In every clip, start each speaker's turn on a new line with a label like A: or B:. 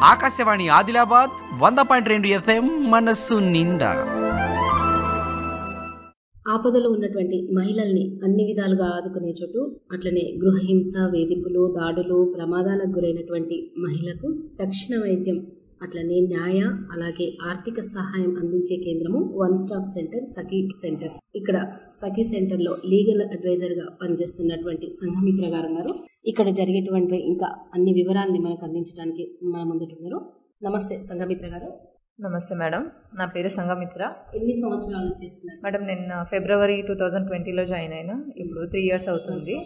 A: ఆకాశవాణి ఆదిలాబాద్ వంద పాయింట్ రెండు ఎఫ్ఎం మనస్సు నిండా
B: ఆపదలో ఉన్నటువంటి మహిళల్ని అన్ని విధాలుగా ఆదుకునే చోటు అట్లనే గృహహింస వేధింపులు దాడులు ప్రమాదాలకు గురైనటువంటి మహిళకు తక్షణ వైద్యం అట్లనే న్యాయ అలాగే ఆర్థిక సహాయం అందించే కేంద్రము one stop centre Sakhi centre ఇక్కడ సఖీ సెంటర్లో లీగల్ అడ్వైజర్గా పనిచేస్తున్నటువంటి సంఘమిత్ర గారు ఉన్నారు ఇక్కడ జరిగేటువంటి ఇంకా అన్ని వివరాల్ని మనకు అందించడానికి మన ముందుంటున్నారు నమస్తే సంఘమిత్ర గారు
C: నమస్తే మేడం నా పేరు సంగమిత్ర
B: ఎన్ని సంవత్సరాల నుంచి చేస్తున్నారు
C: మేడం నేను ఫిబ్రవరి టూ థౌజండ్ ట్వంటీలో జాయిన్ అయినా ఇప్పుడు త్రీ ఇయర్స్ అవుతుంది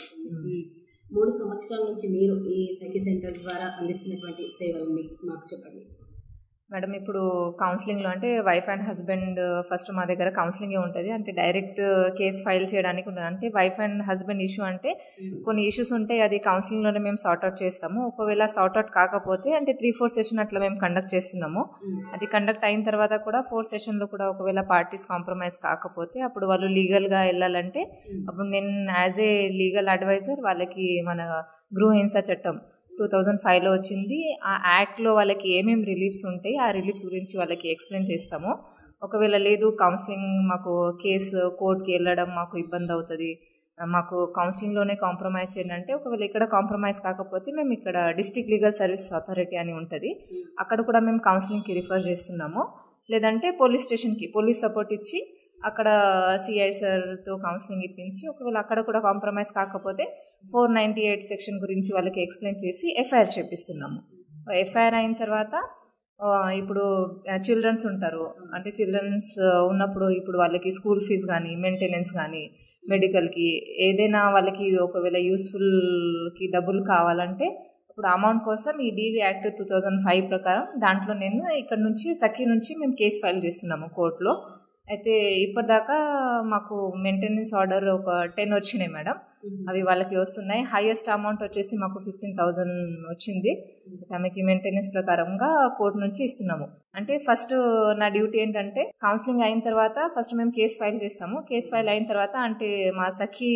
B: ఈ మూడు సంవత్సరాల నుంచి మీరు ఈ సఖీ సెంటర్ ద్వారా అందిస్తున్నటువంటి సేవలు మీకు మాకు చెప్పండి
C: మేడం ఇప్పుడు కౌన్సిలింగ్లో అంటే వైఫ్ అండ్ హస్బెండ్ ఫస్ట్ మా దగ్గర కౌన్సిలింగే ఉంటుంది అంటే డైరెక్ట్ కేసు ఫైల్ చేయడానికి ఉండదు అంటే వైఫ్ అండ్ హస్బెండ్ ఇష్యూ అంటే కొన్ని ఇష్యూస్ ఉంటాయి అది కౌన్సిలింగ్లోనే మేము సార్ట్అవుట్ చేస్తాము ఒకవేళ సార్ట్అవుట్ కాకపోతే అంటే త్రీ ఫోర్ సెషన్ అట్లా మేము కండక్ట్ చేస్తున్నాము అది కండక్ట్ అయిన తర్వాత కూడా ఫోర్ సెషన్లో కూడా ఒకవేళ పార్టీస్ కాంప్రమైజ్ కాకపోతే అప్పుడు వాళ్ళు లీగల్గా వెళ్ళాలంటే అప్పుడు నేను యాజ్ ఏ లీగల్ అడ్వైజర్ వాళ్ళకి మన గృహహింస చట్టం టూ థౌజండ్ ఫైవ్లో వచ్చింది ఆ యాక్ట్లో వాళ్ళకి ఏమేమి రిలీఫ్స్ ఉంటాయి ఆ రిలీఫ్స్ గురించి వాళ్ళకి ఎక్స్ప్లెయిన్ చేస్తాము ఒకవేళ లేదు కౌన్సిలింగ్ మాకు కేసు కోర్టుకి వెళ్ళడం మాకు ఇబ్బంది అవుతుంది మాకు కౌన్సిలింగ్లోనే కాంప్రమైజ్ చేయండి అంటే ఒకవేళ ఇక్కడ కాంప్రమైజ్ కాకపోతే మేము ఇక్కడ డిస్ట్రిక్ట్ లీగల్ సర్వీస్ అథారిటీ అని ఉంటుంది అక్కడ కూడా మేము కౌన్సిలింగ్కి రిఫర్ చేస్తున్నాము లేదంటే పోలీస్ స్టేషన్కి పోలీస్ సపోర్ట్ ఇచ్చి అక్కడ సిఐ సార్తో కౌన్సిలింగ్ ఇప్పించి ఒకవేళ అక్కడ కూడా కాంప్రమైజ్ కాకపోతే ఫోర్ నైంటీ ఎయిట్ సెక్షన్ గురించి వాళ్ళకి ఎక్స్ప్లెయిన్ చేసి ఎఫ్ఐఆర్ చేపిస్తున్నాము ఎఫ్ఐఆర్ అయిన తర్వాత ఆ, ఇప్పుడు చిల్డ్రన్స్ ఉంటారు అంటే చిల్డ్రన్స్ ఉన్నప్పుడు ఇప్పుడు వాళ్ళకి స్కూల్ ఫీజు కానీ మెయింటెనెన్స్ కానీ మెడికల్కి ఏదైనా వాళ్ళకి ఒకవేళ యూస్ఫుల్కి డబ్బులు కావాలంటే ఇప్పుడు అమౌంట్ కోసం ఈ DV act two thousand five ప్రకారం దాంట్లో నేను ఇక్కడ నుంచి సఖీ నుంచి మేము కేసు ఫైల్ చేస్తున్నాము కోర్టులో అయితే ఇప్పటిదాకా మాకు మెయింటెనెన్స్ ఆర్డర్ ఒక టెన్ వచ్చినాయి మేడం అవి వాళ్ళకి వస్తున్నాయి హైయెస్ట్ అమౌంట్ వచ్చేసి మాకు ఫిఫ్టీన్ థౌజండ్ వచ్చింది ఆమెకి మెయింటెనెన్స్ ప్రకారంగా కోర్టు నుంచి ఇస్తున్నాము అంటే ఫస్ట్ నా డ్యూటీ ఏంటంటే కౌన్సిలింగ్ అయిన తర్వాత ఫస్ట్ మేము కేసు ఫైల్ చేస్తాము కేసు ఫైల్ అయిన తర్వాత అంటే మా సఖీ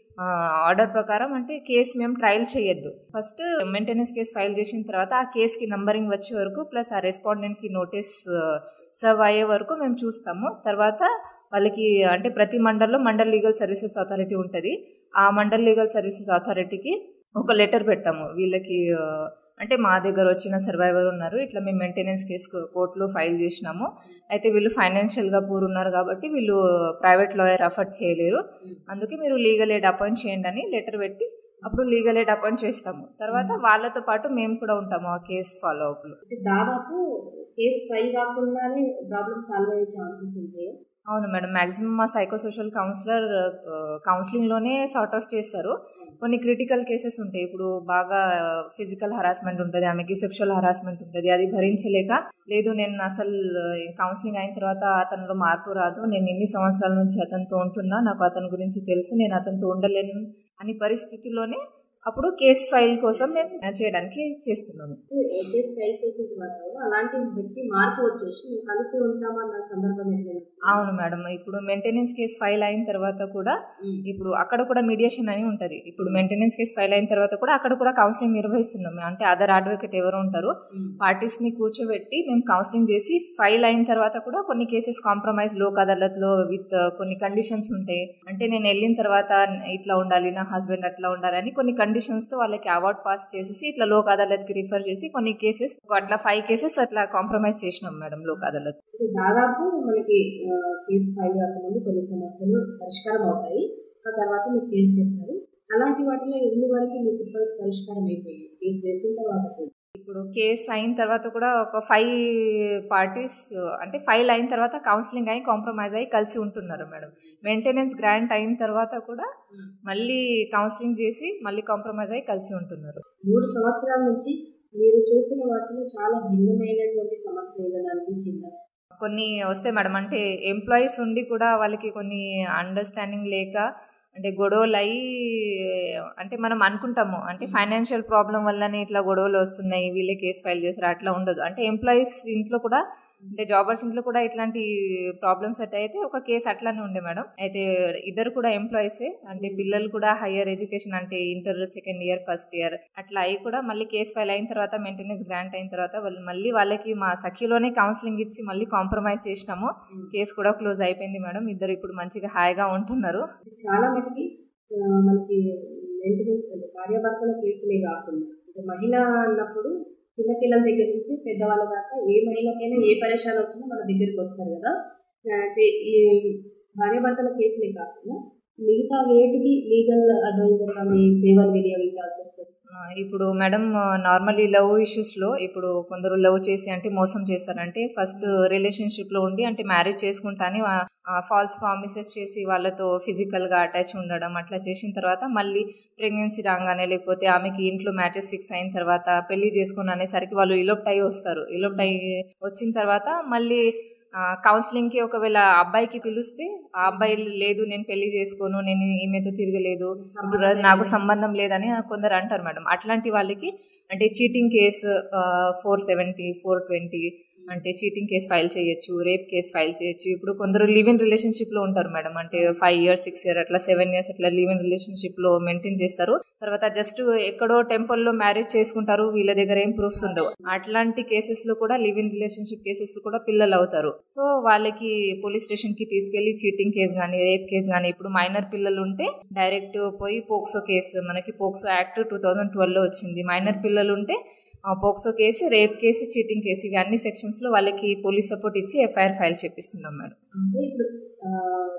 C: ఆర్డర్ ప్రకారం అంటే కేసు మేము ట్రయల్ చేయొద్దు ఫస్ట్ మెయింటెనెన్స్ కేసు ఫైల్ చేసిన తర్వాత ఆ కేసుకి నంబరింగ్ వచ్చే వరకు ప్లస్ ఆ రెస్పాండెంట్కి నోటీస్ సర్వ్ అయ్యే వరకు మేము చూస్తాము తర్వాత వాళ్ళకి అంటే ప్రతి మండల్లో మండల్ లీగల్ సర్వీసెస్ అథారిటీ ఉంటుంది ఆ మండల్ లీగల్ సర్వీసెస్ అథారిటీకి ఒక లెటర్ పెట్టాము వీళ్ళకి ఆ, అంటే మా దగ్గర వచ్చిన సర్వైవర్ ఉన్నారు ఇట్లా మేము మెయింటెనెన్స్ కేసు కోర్టులో ఫైల్ చేసినాము అయితే వీళ్ళు ఫైనాన్షియల్గా పూర్ ఉన్నారు కాబట్టి వీళ్ళు ప్రైవేట్ లాయర్ అఫర్ట్ చేయలేరు అందుకే మీరు లీగల్ ఎయిడ్ అపాయింట్ చేయండి అని లెటర్ పెట్టి అప్పుడు లీగల్ ఎయిడ్ అపాయింట్ చేస్తాము తర్వాత వాళ్ళతో పాటు మేము కూడా ఉంటాము ఆ కేసు ఫాలో అప్లో
B: అంటే దాదాపు కేసు ఫైల్ కాకుండానే ప్రాబ్లమ్ సాల్వ్ అయ్యే ఛాన్సెస్ ఉంటాయి
C: అవును మేడం మ్యాక్సిమం మా సైకోసోషల్ కౌన్సిలర్ కౌన్సిలింగ్లోనే సార్ట్ అవుట్ చేస్తారు కొన్ని క్రిటికల్ కేసెస్ ఉంటాయి ఇప్పుడు బాగా ఫిజికల్ హరాస్మెంట్ ఉంటుంది ఆమెకి సెక్షువల్ హరాస్మెంట్ ఉంటుంది అది భరించలేక లేదు నేను అసలు కౌన్సిలింగ్ అయిన తర్వాత అతనిలో మార్పు రాదు నేను ఎన్ని సంవత్సరాల నుంచి అతనితో ఉంటున్నా నాకు అతని గురించి తెలుసు నేను అతనితో ఉండలేను అని పరిస్థితిలోనే అప్పుడు కేసు ఫైల్ కోసం మేము చేయడానికి చేస్తున్నాము
B: కేసు ఫైల్ చేసిన తర్వాత కూడా అలాంటి వ్యక్తి మార్పు వచ్చేసి మేము కలిసి ఉంటామన్న సందర్భం ఎట్లయినా
C: అవును మేడం ఇప్పుడు మెయింటెనెన్స్ కేసు ఫైల్ అయిన తర్వాత కూడా ఇప్పుడు అక్కడ కూడా మీడియేషన్ అని ఉంటుంది ఇప్పుడు మెయింటెనెన్స్ కేసు ఫైల్ అయిన తర్వాత కూడా అక్కడ కూడా కౌన్సిలింగ్ నిర్వహిస్తున్నాం మేము. అంటే అదర్ అడ్వకేట్ ఎవరు ఉంటారు పార్టీస్ ని కూర్చోబెట్టి మేము కౌన్సిలింగ్ చేసి ఫైల్ అయిన తర్వాత కూడా కొన్ని కేసెస్ కాంప్రమైజ్ లోక్ అదాలత్లో విత్ కొన్ని కండిషన్స్ ఉంటాయి అంటే నేను వెళ్ళిన తర్వాత ఇట్లా ఉండాలి నా హస్బెండ్ అట్లా ఉండాలి అని కొన్ని కండిషన్స్ తో వాళ్ళకి అవార్డ్ పాస్ చేసేసి ఇట్లా లోక్ అదాలత్ కి రిఫర్ చేసి కొన్ని కేసెస్ అట్లా ఫైవ్ కేసెస్ అట్లా కాంప్రమైజ్ చేసినాం మేడం లోక్ అదాలత్
B: అంటే దాదాపు మనకి ఆ, కేసు ఫైల్ కాకముందు కొన్ని సమస్యలు పరిష్కారం అవుతాయి ఆ తర్వాత మీరు కేసు చేస్తారు అలాంటి వాటిలో ఎన్ని వరకు మీకు ఇప్పటికి పరిష్కారం అయిపోయింది కేసు వేసిన తర్వాత కూడా
C: ఇప్పుడు కేసు అయిన తర్వాత కూడా ఒక ఫైవ్ పార్టీస్ అంటే ఫైల్ అయిన తర్వాత కౌన్సిలింగ్ అయి కాంప్రమైజ్ అయ్యి కలిసి ఉంటున్నారు మేడం మెయింటెనెన్స్ గ్రాంట్ అయిన తర్వాత కూడా మళ్ళీ కౌన్సిలింగ్ చేసి మళ్ళీ కాంప్రమైజ్ అయ్యి కలిసి ఉంటున్నారు
B: మూడు సంవత్సరాల నుంచి మీరు చూసిన వాటిలో చాలా భిన్నమైనటువంటి సమస్య ఏదైనా అనిపించిందా
C: కొన్ని వస్తాయి మేడం అంటే ఎంప్లాయీస్ ఉండి కూడా వాళ్ళకి కొన్ని అండర్స్టాండింగ్ లేక అంటే గొడవలు అయ్యి అంటే మనం అనుకుంటాము అంటే ఫైనాన్షియల్ ప్రాబ్లం వల్లనే ఇట్లా గొడవలు వస్తున్నాయి వీళ్ళే కేసు ఫైల్ చేస్తారు అట్లా ఉండదు అంటే ఎంప్లాయీస్ ఇంట్లో కూడా అంటే జాబర్స్ ఇంట్లో కూడా ఇట్లాంటి ప్రాబ్లమ్స్ అయితే అయితే ఒక కేసు అట్లానే ఉండే మేడం అయితే ఇద్దరు కూడా ఎంప్లాయీసే అంటే పిల్లలు కూడా హయ్యర్ ఎడ్యుకేషన్ అంటే inter second year first year అట్లా అయి కూడా మళ్ళీ కేసు ఫైల్ అయిన తర్వాత మెయింటెనెన్స్ గ్రాంట్ అయిన తర్వాత వాళ్ళు మళ్ళీ వాళ్ళకి మా సఖీలోనే కౌన్సిలింగ్ ఇచ్చి మళ్ళీ కాంప్రమైజ్ చేసినాము కేసు కూడా క్లోజ్ అయిపోయింది మేడం ఇద్దరు ఇప్పుడు మంచిగా హాయిగా ఉంటున్నారు
B: చాలా మటుకి ఆ, మనకి మెయింటెనెన్స్ అంటే భార్యాభర్తల కేసులే కాకుండా అంటే మహిళ అన్నప్పుడు చిన్న పిల్లల దగ్గర నుంచి పెద్దవాళ్ళ దాకా ఏ మహిళకైనా ఏ పరేషాలు వచ్చినా మన దగ్గరికి వస్తారు కదా అంటే ఈ భార్యాభర్తల కేసులే కాకుండా మిగతా వేటికి లీగల్ అడ్వైజర్గా మీ సేవలు వినియోగించాల్సి వస్తుంది
C: ఆ, ఇప్పుడు మేడం నార్మల్లీ లవ్ ఇష్యూస్లో ఇప్పుడు కొందరు లవ్ చేసి అంటే మోసం చేస్తారంటే ఫస్ట్ రిలేషన్షిప్లో ఉండి అంటే మ్యారేజ్ చేసుకుంటాని ఫాల్స్ ప్రామిసెస్ చేసి వాళ్ళతో ఫిజికల్గా అటాచ్ ఉండడం అట్లా చేసిన తర్వాత మళ్ళీ ప్రెగ్నెన్సీ రాగానే లేకపోతే ఆమెకి ఇంట్లో మ్యాచెస్ ఫిక్స్ అయిన తర్వాత పెళ్లి చేసుకుని అనేసరికి వాళ్ళు ఇలోప్ట్ అయ్యి వస్తారు ఇలోప్ట్ అయ్యి వచ్చిన తర్వాత మళ్ళీ కౌన్సిలింగ్ కి ఒకవేళ అబ్బాయికి పిలిస్తే ఆ అబ్బాయి లేదు నేను పెళ్లి చేసుకోను నేను ఈమెతో తిరగలేదు ఇప్పుడు నాకు సంబంధం లేదని కొందరు అంటారు మేడం అట్లాంటి వాళ్ళకి అంటే cheating case four seventy four twenty అంటే చీటింగ్ కేసు ఫైల్ చేయొచ్చు రేప్ కేసు ఫైల్ చేయొచ్చు ఇప్పుడు కొందరు లివ్ ఇన్ రిలేషన్షిప్ లో ఉంటారు మేడం అంటే ఫైవ్ ఇయర్స్ సిక్స్ ఇయర్ అట్లా సెవెన్ ఇయర్స్ అట్లా లివ్ ఇన్ రిలేషన్షిప్ లో మెయింటైన్ చేస్తారు తర్వాత జస్ట్ ఎక్కడో టెంపుల్ లో మ్యారేజ్ చేసుకుంటారు వీళ్ళ దగ్గర ఏం ప్రూఫ్స్ ఉండవు అట్లాంటి కేసెస్ లో కూడా లివ్ ఇన్ రిలేషన్షిప్ కేసెస్ లో కూడా పిల్లలు అవుతారు సో వాళ్ళకి పోలీస్ స్టేషన్ కి తీసుకెళ్లి చీటింగ్ కేసు కానీ రేప్ కేసు కానీ ఇప్పుడు మైనర్ పిల్లలు ఉంటే డైరెక్ట్ పోయి పోక్సో కేసు మనకి POCSO act two thousand twelve లో వచ్చింది మైనర్ పిల్లలు ఉంటే ఆ, POCSO case rape case cheating case ఇవి అన్ని సెక్షన్స్ లో వాళ్ళకి పోలీస్ సపోర్ట్ ఇచ్చి ఎఫ్ఐఆర్ ఫైల్ చేపిస్తున్నాం మేడం
B: అంటే ఇప్పుడు ఆ,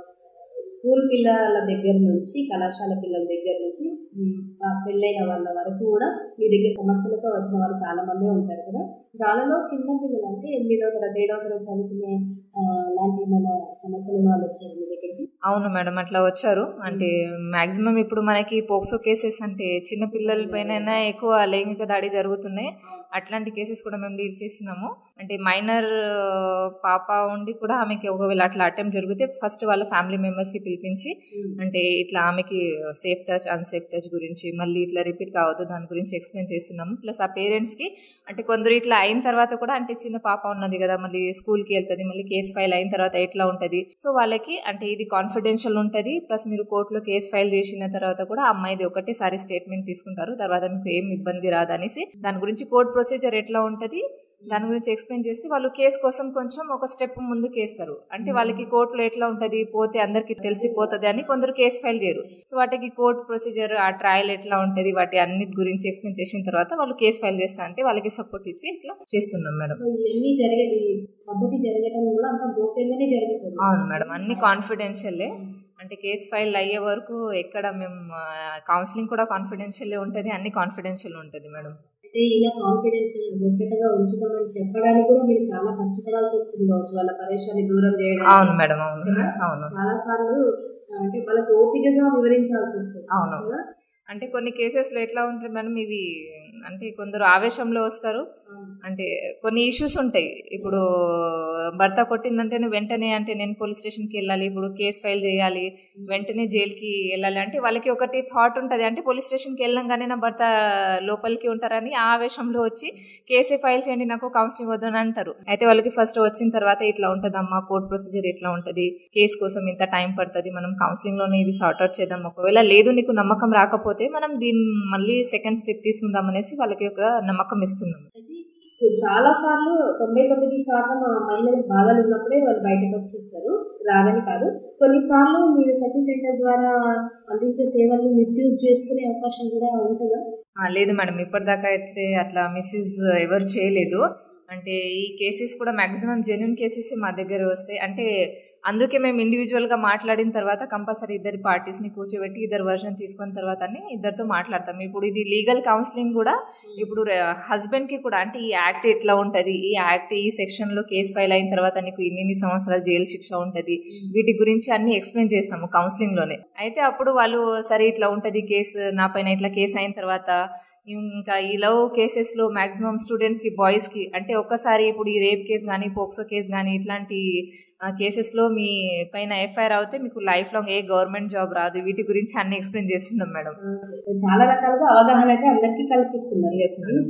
B: స్కూల్ పిల్లల దగ్గర నుంచి కళాశాల పిల్లల దగ్గర నుంచి ఉమ్, ఆ పెళ్ళైన వాళ్ళ వరకు కూడా మీ దగ్గర సమస్యలతో వచ్చిన వాళ్ళు చాలా మందే ఉంటారు కదా దానిలో చిన్న పిల్లలు అంటే ఎనిమిదో తరగతి ఏడో తరగతి చదువుకునే ఆ, లాంటి ఏమైనా సమస్యలు ఉన్న వాళ్ళు వచ్చారు మీ దగ్గరికి
C: అవును మేడం అట్లా వచ్చారు అంటే మాక్సిమం ఇప్పుడు మనకి పోక్సో కేసెస్ అంటే చిన్న పిల్లల పైన ఎక్కువ లైంగిక దాడి జరుగుతున్నాయి అట్లాంటి కేసెస్ కూడా మేము డీల్ చేస్తున్నాము అంటే మైనర్ పాప ఉండి కూడా ఆమెకి ఒకవేళ అట్లా అటెంప్ట్ జరిగితే ఫస్ట్ వాళ్ళ ఫ్యామిలీ మెంబర్స్ కి పిలిపించి అంటే ఇట్లా ఆమెకి సేఫ్ టచ్ అన్సేఫ్ టచ్ గురించి మళ్ళీ ఇట్లా రిపీట్ కావద్దు దాని గురించి ఎక్స్ప్లెయిన్ చేస్తున్నాము ప్లస్ ఆ పేరెంట్స్ కి అంటే కొందరు ఇట్లా అయిన తర్వాత కూడా అంటే చిన్న పాప ఉన్నది కదా మళ్ళీ స్కూల్ కి వెళ్తుంది మళ్ళీ కేసు ఫైల్ అయిన తర్వాత ఎట్లా ఉంటది సో వాళ్ళకి అంటే ఇది కాన్ఫిడెన్షియల్ ఉంటది ప్లస్ మీరు కోర్టులో కేసు ఫైల్ చేసిన తర్వాత కూడా ఆ అమ్మాయిది ఒకటేసారి స్టేట్మెంట్ తీసుకుంటారు తర్వాత మీకు ఏం ఇబ్బంది రాదనేసి దాని గురించి కోర్టు ప్రొసీజర్ ఎట్లా ఉంటది దాని గురించి ఎక్స్ప్లెయిన్ చేస్తే వాళ్ళు కేసు కోసం కొంచెం ఒక స్టెప్ ముందుకు వేస్తారు అంటే వాళ్ళకి కోర్టులో ఎట్లా ఉంటది పోతే అందరికి తెలిసిపోతుంది అని కొందరు కేసు ఫైల్ చేయరు సో వాటికి కోర్టు ప్రొసీజర్ ఆ ట్రయల్ ఎట్లా ఉంటది వాటి అన్నిటి గురించి ఎక్స్ప్లెయిన్ చేసిన తర్వాత వాళ్ళు కేసు ఫైల్ చేస్తా అంటే వాళ్ళకి సపోర్ట్ ఇచ్చి ఇట్లా చేస్తున్నాం మేడం
B: సో ఇవన్నీ జరిగే ఈ పద్ధతి జరగడం కూడా అంత గోప్యంగానే జరుగుతుంది
C: అవును మేడం అన్ని కాన్ఫిడెన్షియలే అంటే కేసు ఫైల్ అయ్యే వరకు ఎక్కడ మేము కౌన్సిలింగ్ కూడా కాన్ఫిడెన్షియల్ ఉంటుంది అన్ని కాన్ఫిడెన్షియల్ ఉంటుంది మేడం
B: అంటే ఇలా కాన్ఫిడెన్షియల్ గోప్యతగా ఉంచుతామని చెప్పడానికి కూడా మీరు చాలా కష్టపడాల్సి వస్తుంది కావచ్చు వాళ్ళ పరేషాన్ని దూరం చేయడానికి
C: అవును మేడం అవును అవును
B: చాలా సార్లు అంటే వాళ్ళకి ఓపికగా వివరించాల్సి వస్తుంది
C: అవును.
B: కదా?
C: అంటే కొన్ని కేసెస్లో ఎట్లా ఉంటుంది మేడం ఇవి అంటే కొందరు ఆవేశంలో వస్తారు అంటే కొన్ని ఇష్యూస్ ఉంటాయి ఇప్పుడు భర్త కొట్టిందంటేనే వెంటనే అంటే నేను పోలీస్ స్టేషన్కి వెళ్ళాలి ఇప్పుడు కేసు ఫైల్ చేయాలి వెంటనే జైలుకి వెళ్ళాలి అంటే వాళ్ళకి ఒకటి థాట్ ఉంటుంది అంటే పోలీస్ స్టేషన్కి వెళ్ళంగానే నా భర్త లోపలికి ఉంటారని ఆ ఆవేశంలో వచ్చి కేసే ఫైల్ చేయండి నాకు కౌన్సిలింగ్ వద్దని అంటారు అయితే వాళ్ళకి ఫస్ట్ వచ్చిన తర్వాత ఇట్లా ఉంటుందమ్మా కోర్ట్ ప్రొసీజర్ ఇట్లా ఉంటుంది కేసు కోసం ఇంత టైం పడుతుంది మనం కౌన్సిలింగ్ లోనే ఇది సార్ట్ అవుట్ చేద్దాం ఒకవేళ లేదు నీకు నమ్మకం రాకపోతే మనం దీన్ని మళ్ళీ సెకండ్ స్టెప్ తీసుకుందాం అనేసి వాళ్ళకి ఒక నమ్మకం ఇస్తున్నాం
B: అయితే చాలా సార్లు తొంభై తొమ్మిది శాతం ఆ మహిళలకు బాధలు ఉన్నప్పుడే వాళ్ళు బయటకు వచ్చేస్తారు రాదని కాదు కొన్నిసార్లు మీరు సఖీ సెంటర్ ద్వారా అందించే సేవల్ని మిస్యూజ్ చేసుకునే అవకాశం కూడా ఉంటుందా
C: ఆ, లేదు మేడం ఇప్పటిదాకా అయితే అట్లా మిస్యూజ్ ఎవరు చేయలేదు అంటే ఈ కేసెస్ కూడా మాక్సిమం జెన్యున్ కేసెస్ మా దగ్గర వస్తాయి అంటే అందుకే మేము ఇండివిజువల్గా మాట్లాడిన తర్వాత కంపల్సరీ ఇద్దరి పార్టీస్ని కూర్చోబెట్టి ఇద్దరు వర్షన్ తీసుకున్న తర్వాత ఇద్దరితో మాట్లాడతాం ఇప్పుడు ఇది లీగల్ కౌన్సిలింగ్ కూడా ఇప్పుడు హస్బెండ్కి కూడా అంటే ఈ యాక్ట్ ఎట్లా ఉంటుంది ఈ యాక్ట్ ఈ సెక్షన్లో కేసు ఫైల్ అయిన తర్వాత నీకు ఇన్ని ఇన్ని సంవత్సరాలు జైలు శిక్ష ఉంటుంది వీటి గురించి అన్ని ఎక్స్ప్లెయిన్ చేస్తాము కౌన్సిలింగ్ లోనే అయితే అప్పుడు వాళ్ళు సరే ఇట్లా ఉంటది కేసు నా పైన ఇట్లా కేసు అయిన తర్వాత ఇంకా ఈ లవ్ కేసెస్ లో మాక్సిమం స్టూడెంట్స్ కి బాయ్స్ కి అంటే ఒక్కసారి ఇప్పుడు ఈ రేప్ కేసు కానీ పోక్సో కేసు కానీ ఇట్లాంటి కేసెస్ లో మీ పైన ఎఫ్ఐఆర్ అవుతే మీకు లైఫ్ లాంగ్ ఏ గవర్నమెంట్ జాబ్ రాదు వీటి గురించి అన్ని ఎక్స్ప్లెయిన్ చేస్తున్నాం మేడం
B: చాలా రకాలుగా అవగాహన అయితే అందరికీ కల్పిస్తున్నారు
C: Yes, madam.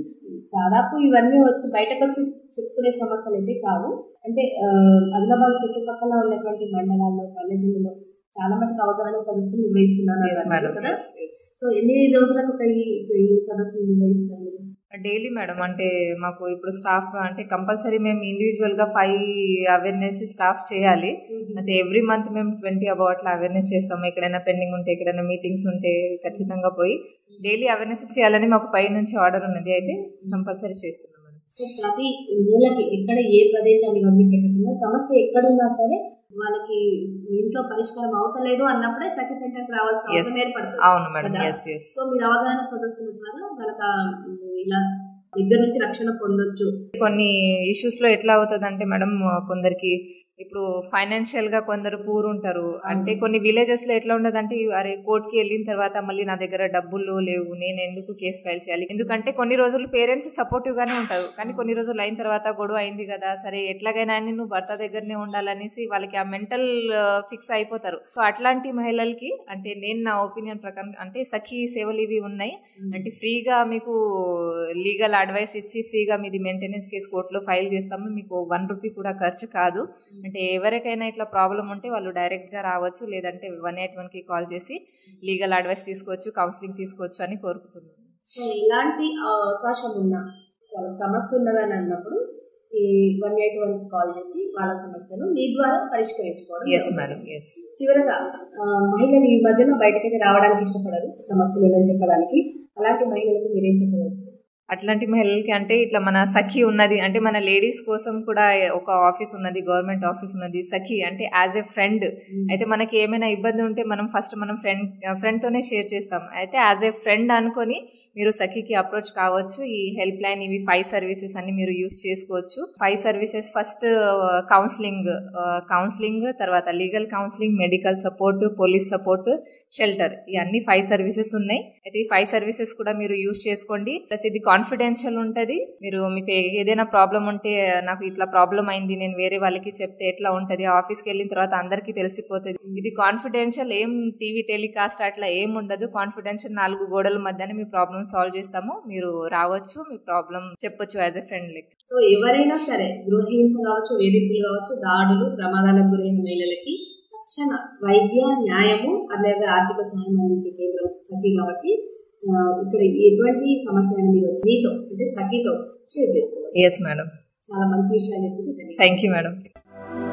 B: దాదాపు ఇవన్నీ వచ్చి బయటకు వచ్చి చెప్పుకునే సమస్యలు అయితే కావు అంటే ఆ, ఆదిలాబాద్ చుట్టుపక్కల ఉన్నటువంటి మండలాల్లో పల్లెటూళ్ళలో చాలా మటుకు అవగాహన సదస్సులు నిర్వహిస్తున్నారు
C: ఎస్
B: అన్నారు
C: మేడం
B: కదా సో ఎన్ని రోజులకు ఒక ఈ ఈ సదస్సులు నిర్వహిస్తారు మీరు?
C: డైలీ మేడం అంటే మాకు ఇప్పుడు స్టాఫ్ అంటే కంపల్సరీ మేము ఇండివిజువల్ గా ఫైవ్ అవేర్నెస్ స్టాఫ్ చేయాలి అంటే ఎవ్రీ మంత్ మేము ట్వంటీ అబౌట్ అవేర్నెస్ చేస్తాము ఎక్కడైనా పెండింగ్ ఉంటే ఎక్కడైనా మీటింగ్స్ ఉంటే ఖచ్చితంగా పోయి డైలీ అవేర్నెస్ చేయాలని మాకు పై నుంచి ఆర్డర్ ఉన్నది అయితే కంపల్సరీ చేస్తున్నాం మేడం
B: సో ప్రతి మూలకి ఎక్కడ ఏ ప్రదేశాన్ని వదిలిపెట్టకుండా సమస్య ఎక్కడున్నా సరే వాళ్ళకి ఇంట్లో పరిష్కారం అవతలేదు అన్నప్పుడే సఖి సెంటర్కి రావాల్సిన
C: Yes.
B: అవసరం ఏర్పడుతుంది
C: అవును మేడం
B: కదా?
C: ఎస్ ఎస్
B: సో మీరు అవగాహన సదస్సుల ద్వారా వాళ్ళకి ఆ, ఇలా దగ్గర నుంచి రక్షణ పొందొచ్చు
C: కొన్ని ఇష్యూస్ లో ఎట్లా అవుతుంది అంటే మేడం కొందరికి ఇప్పుడు ఫైనాన్షియల్ గా కొందరు పూర్ ఉంటారు అంటే కొన్ని విలేజెస్ లో ఎట్లా ఉండదు అంటే అరే కోర్టుకి వెళ్ళిన తర్వాత మళ్ళీ నా దగ్గర డబ్బులు లేవు నేను ఎందుకు కేసు ఫైల్ చేయాలి ఎందుకంటే కొన్ని రోజులు పేరెంట్స్ సపోర్టివ్ గానే ఉంటారు కానీ కొన్ని రోజులు అయిన తర్వాత గొడవ అయింది కదా సరే ఎట్లాగైనా అని నువ్వు భర్త దగ్గరనే ఉండాలనేసి వాళ్ళకి ఆ మెంటల్ ఫిక్స్ అయిపోతారు సో అట్లాంటి మహిళలకి అంటే నేను నా ఒపీనియన్ ప్రకారం అంటే సఖీ సేవలు ఇవి ఉన్నాయి అంటే ఫ్రీగా మీకు లీగల్ అడ్వైస్ ఇచ్చి ఫ్రీగా మీది మెయింటెనెన్స్ కేసు కోర్టులో ఫైల్ చేస్తాము మీకు వన్ రూపీ కూడా ఖర్చు కాదు అంటే ఎవరికైనా ఇట్లా ప్రాబ్లం ఉంటే వాళ్ళు డైరెక్ట్గా రావచ్చు లేదంటే వన్ ఎయిట్ వన్కి కాల్ చేసి లీగల్ అడ్వైస్ తీసుకోవచ్చు కౌన్సిలింగ్ తీసుకోవచ్చు అని కోరుకుంటున్నాను
B: సో ఎలాంటి అవకాశం ఉన్నా వాళ్ళకి సమస్య ఉన్నదని అన్నప్పుడు ఈ వన్ ఎయిట్ వన్ కాల్ చేసి వాళ్ళ సమస్యను మీ ద్వారా పరిష్కరించుకోవడం
C: ఎస్
B: జరుగుతుంది.
C: మేడం ఎస్
B: చివరగా ఆ, మహిళలు ఈ మధ్యన బయటకైతే రావడానికి ఇష్టపడరు సమస్యలు ఉందని చెప్పడానికి అలాంటి మహిళలకు మీరేం చెప్పగలుగుతారు
C: అట్లాంటి మహిళలకి అంటే ఇట్లా మన సఖి ఉన్నది అంటే మన లేడీస్ కోసం కూడా ఒక ఆఫీస్ ఉన్నది గవర్నమెంట్ ఆఫీస్ ఉన్నది సఖి అంటే యాజ్ ఎ ఫ్రెండ్ అయితే మనకి ఏమైనా ఇబ్బంది ఉంటే మనం ఫస్ట్ మనం ఫ్రెండ్ ఫ్రెండ్ తోనే షేర్ చేస్తాం అయితే యాజ్ ఏ ఫ్రెండ్ అనుకొని మీరు సఖీకి అప్రోచ్ కావచ్చు ఈ హెల్ప్ లైన్ ఇవి ఫైవ్ సర్వీసెస్ అన్ని మీరు యూస్ చేసుకోవచ్చు five services first counselling counselling తర్వాత legal counselling medical support police support shelter ఈ అన్ని ఫైవ్ సర్వీసెస్ ఉన్నాయి అయితే ఈ ఫైవ్ సర్వీసెస్ కూడా మీరు యూస్ చేసుకోండి ప్లస్ ఇది కాన్ఫిడెన్షియల్ ఉంటుంది మీరు మీకు ఏ- ఏదైనా ప్రాబ్లం ఉంటే నాకు ఇట్లా ప్రాబ్లం అయింది నేను వేరే వాళ్ళకి చెప్తే ఎట్లా ఉంటుంది ఆఫీస్కి వెళ్ళిన తర్వాత అందరికీ తెలిసిపోతుంది ఇది కాన్ఫిడెన్షియల్ ఏం టీవీ టెలికాస్ట్ అట్లా ఏం ఉండదు కాన్ఫిడెన్షియల్ నాలుగు గోడల మధ్యన మీ ప్రాబ్లమ్ సాల్వ్ చేస్తాము మీరు రావచ్చు మీ ప్రాబ్లం చెప్పొచ్చు యాజ్ ఎ ఫ్రెండ్ లెక్
B: సో ఎవరైనా సరే గృహహింస కావచ్చు వేధింపులు కావచ్చు దాడులు ప్రమాదాలకు గురైన మహిళలకి తక్షణ వైద్య న్యాయము అలాగే ఆర్థిక సహాయం అందించే కేంద్రం సఖీ కాబట్టి ఆ, ఇక్కడ ఎటువంటి సమస్య అయినా మీరు వచ్చి మీతో అంటే సఖీతో షేర్ చేసుకోవచ్చు
C: ఎస్ మేడం
B: చాలా మంచి విషయాలు చెప్పింది ధన్యవాదాలు
C: thank you madam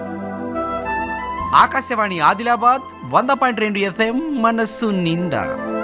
A: Akashvani Adilabad వంద పాయింట్ రెండు ఎఫ్ఎం మనస్సు నిండా